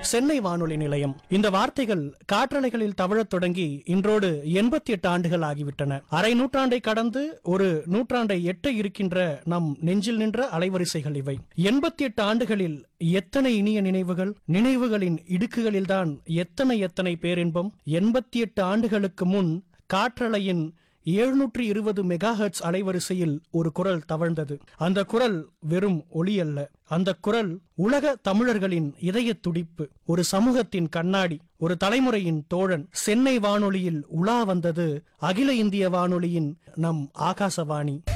சென்னை வானொலி நிலையம் இந்த வார்த்தைகள் காற்றலைகளில் தவழத் தொடங்கி இன்றோடு எண்பத்தி எட்டு ஆண்டுகள் ஆகிவிட்டன அரை நூற்றாண்டை கடந்து ஒரு நூற்றாண்டை எட்ட இருக்கின்ற நம் நெஞ்சில் நின்ற அலைவரிசைகள் இவை எண்பத்தி எட்டு ஆண்டுகளில் எத்தனை இனிய நினைவுகள் நினைவுகளின் இடுக்குகளில்தான் எத்தனை எத்தனை பேரின்பம் எண்பத்தி எட்டு ஆண்டுகளுக்கு முன் காற்றலையின் எழுநூற்றி இருபது மெகாஹெர்ட்ஸ் அலைவரிசையில் ஒரு குரல் தவழ்ந்தது அந்த குரல் வெறும் ஒளி அல்ல அந்த குரல் உலக தமிழர்களின் இதய துடிப்பு ஒரு சமூகத்தின் கண்ணாடி ஒரு தலைமுறையின் தோழன் சென்னை வானொலியில் உலா வந்தது அகில இந்திய வானொலியின் நம் ஆகாசவாணி